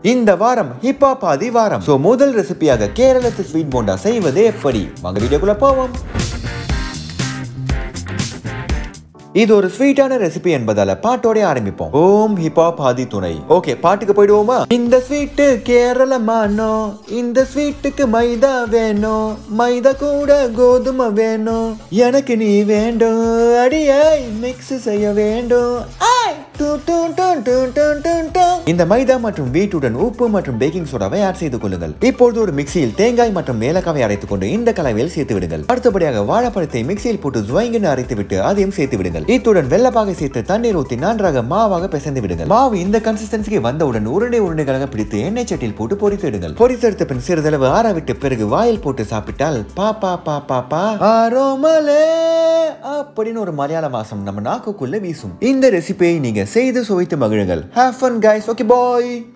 இந்த வாரம் ஹிப்ஹாப் ஆதி வாரம் சோ முதல் ரெசிபியாக கேரளத்து ஸ்வீட் போண்டா செய்வது எப்படி வாங்க வீடியோக்குள்ள போவோம் இது ஒரு ஸ்வீட்டான ரெசிபி என்பதால பாட்டோட ஆரம்பிப்போம் ஓம் ஹிப்ஹாப் ஆதி துணை ஓகே பாட்டுக்கு போயிடுவோமா இந்த ஸ்வீட்டு கேரள மானோ இந்த ஸ்வீட்டுக்கு மைதா வேணும் மைதா கூட கோதுமை வேணும் எனக்கு நீ வேண்டும் அடியை மிக்ஸ் செய்ய வேண்டும் ஆய்! டு, டு, டு, டு, டு, டு, டு. இந்த மைதா மற்றும் வீட்டுடன் உப்பு மற்றும் பேக்கிங் சோடாவை ஆட் செய்து கொள்ளுங்கள் இப்பொழுது ஒரு மிக்சியில் தேங்காய் மற்றும் ஏலக்காவை அரைத்துக் கொண்டு இந்த கலவையில் சேர்த்து விடுங்கள் அடுத்தபடியாக வாழைப்பழத்தை மிக்சியில் போட்டு ஜுவைங்கன்னு அரைத்து விட்டு அதையும் சேர்த்து விடுங்கள் இத்துடன் வெள்ளப்பாகை சேர்த்து தண்ணீர் ஊற்றி நன்றாக மாவாக பிசைந்து விடுங்கள் மாவு இந்த கன்சிஸ்டன்சிக்கு வந்தவுடன் உருண்டை உருண்டைகளாக பிடித்து எண்ணெய் சட்டியில் போட்டு பொரித்து விடுங்கள் பொரித்தெடுத்த பின் சிறிதளவு ஆற விட்டு பிறகு வாயில் போட்டு சாப்பிட்டால் பா பா பா பா பா ஆரோமலே அப்படின்னு ஒரு மலையாள வாசம் நம்ம நாக்குக்குள்ள வீசும் இந்த ரெசிபியை நீங்க செய்து சுவைத்து மகிழுங்கள் have fun guys okay bye